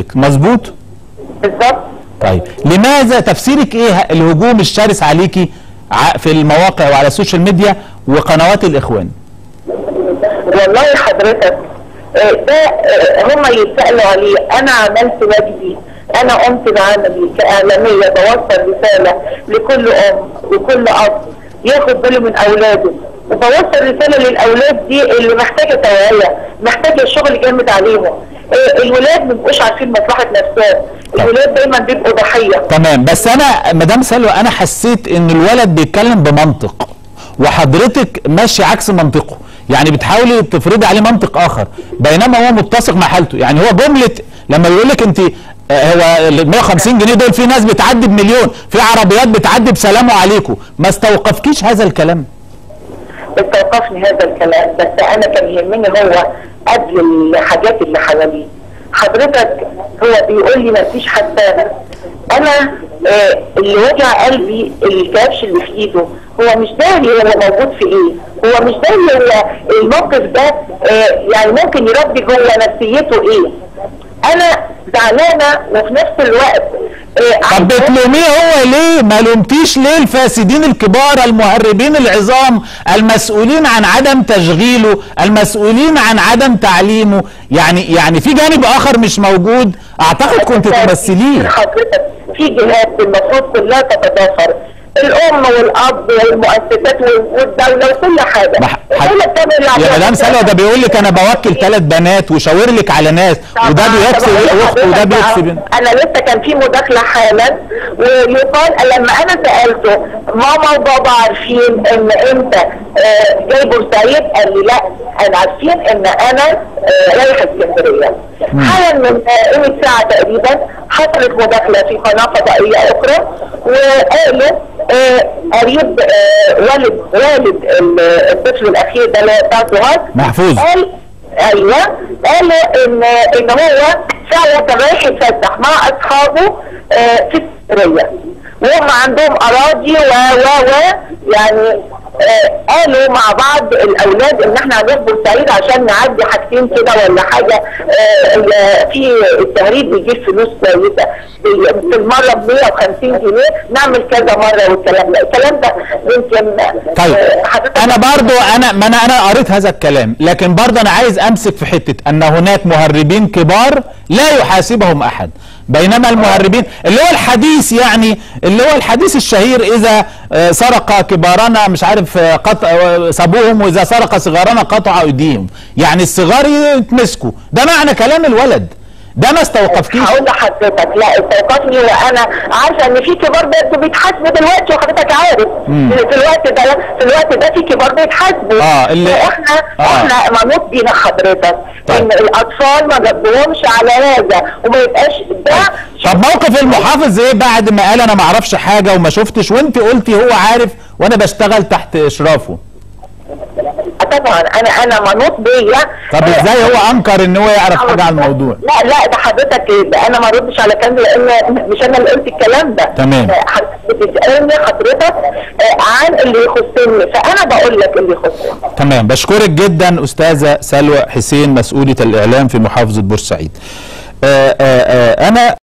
حضرتك مظبوط بالظبط طيب لماذا تفسيرك ايه الهجوم الشرس عليكي ع- في المواقع وعلى السوشيال ميديا وقنوات الاخوان والله حضرتك آه، ده آه، هم يسألوا عليه انا عملت واجبي انا قمت بعملي كاعلاميه بوصل رساله لكل ام وكل اب ياخد باله من اولاده وبوصل رساله للاولاد دي اللي محتاجه توعيه محتاجه شغل جامد عليهم آه، الولاد ما بيبقوش عارفين مصلحه نفسهم الولاد دايما بيبقوا ضحيه تمام بس انا مدام سلوى انا حسيت ان الولد بيتكلم بمنطق وحضرتك ماشي عكس منطقه يعني بتحاولي تفرضي عليه منطق اخر بينما هو متسق مع حالته يعني هو جمله لما يقول لك انت آه، هو ال 150 جنيه دول في ناس بتعدي بمليون في عربيات بتعدي بسلام عليكم ما استوقفكيش هذا الكلام استوقفني هذا الكلام بس انا كان يهمني هو قبل الحاجات اللي حواليه حضرتك هو بيقول لي ما فيش حساسه انا آه اللي وجع قلبي الكبش اللي في ايده هو مش داري هو موجود في ايه هو مش داري هو الموقف ده آه يعني ممكن يربي جوه نفسيته ايه انا زعلانه وفي نفس الوقت آه طب عايزة- بتلوميه هو ليه ما لومتيش ليه الفاسدين الكبار المهربين العظام المسؤولين عن عدم تشغيله المسؤولين عن عدم تعليمه يعني يعني في جانب اخر مش موجود اعتقد كنت تمثليه حضرتك في جهات المفروض كلها تتضافر الام والاب والمؤسسات والدوله وكل حاجه ما ح- الدوله بتعمل اللي يا عليها. مدام سلوى ده بيقول لك انا بوكل ثلاث بنات وشاور لك على ناس وده طبعاً، بيكسب طبعاً. اخت وده حضرتك بيكسب بقى، انا لسه كان في مداخله حالا ويقال لما انا سالته ماما وبابا عارفين ان انت آه، جاي بورسعيد قال لي لا انا عارفين ان انا آه، رايح اسكندريه حالا من آه، قيمه ساعه تقريبا حصلت مداخله في قناه فضائيه اخرى وقالوا آه، قريب آه، والد والد ال- الطفل الاخير ده اللي هو بتاع سوهاج محفوظ. قال ايوه قالوا ان ان هو فعلا كان رايح يتفسح مع اصحابه آه، في اسكندريه وهم عندهم اراضي و و و يعني آه، قالوا مع بعض الاولاد ان احنا هنروح بورسعيد عشان نعدي حاجتين كده ولا حاجه آه، ال- في التهريب بيجيب فلوس كويسه في في المره ب 150 جنيه نعمل كذا مره والكلام ده الكلام ده يمكن طيب آه، حضرتك انا برضو انا ما انا انا قريت هذا الكلام لكن برضو انا عايز امسك في حته ان هناك مهربين كبار لا يحاسبهم احد بينما المهربين اللي هو الحديث يعني اللي هو الحديث الشهير اذا آه، سرق كبارنا مش عارف آه، قطع آه، سابوهم واذا سرق صغارنا قطع ايديهم يعني الصغار يتمسكوا ده معنى كلام الولد ده ما استوقفكيش هقول لحضرتك لا استوقفني وانا عارفه ان في كبار برضه بيتحاسبوا دلوقتي وحضرتك عارف في الوقت ده في الوقت ده في كبار بيتحاسبوا آه، اللي- احنا آه. احنا منوط بينا حضرتك طيب. ان الاطفال ما جابوهمش على هذا وما يبقاش ده طب موقف المحافظ ايه بعد ما قال انا ما اعرفش حاجه وما شفتش وانت قلتي هو عارف وانا بشتغل تحت اشرافه طبعا انا انا منوط بيا طب ازاي هو انكر ان هو يعرف حاجه عن الموضوع لا لا ده حضرتك ده انا ما ردش على كلام لان مش انا اللي قلت الكلام ده تمام. حضرتك بتسالني حضرتك آه، عن اللي يخصني فانا بقول لك اللي يخصني تمام بشكرك جدا استاذه سلوى حسين مسؤوله الاعلام في محافظه بورسعيد آآ آآ انا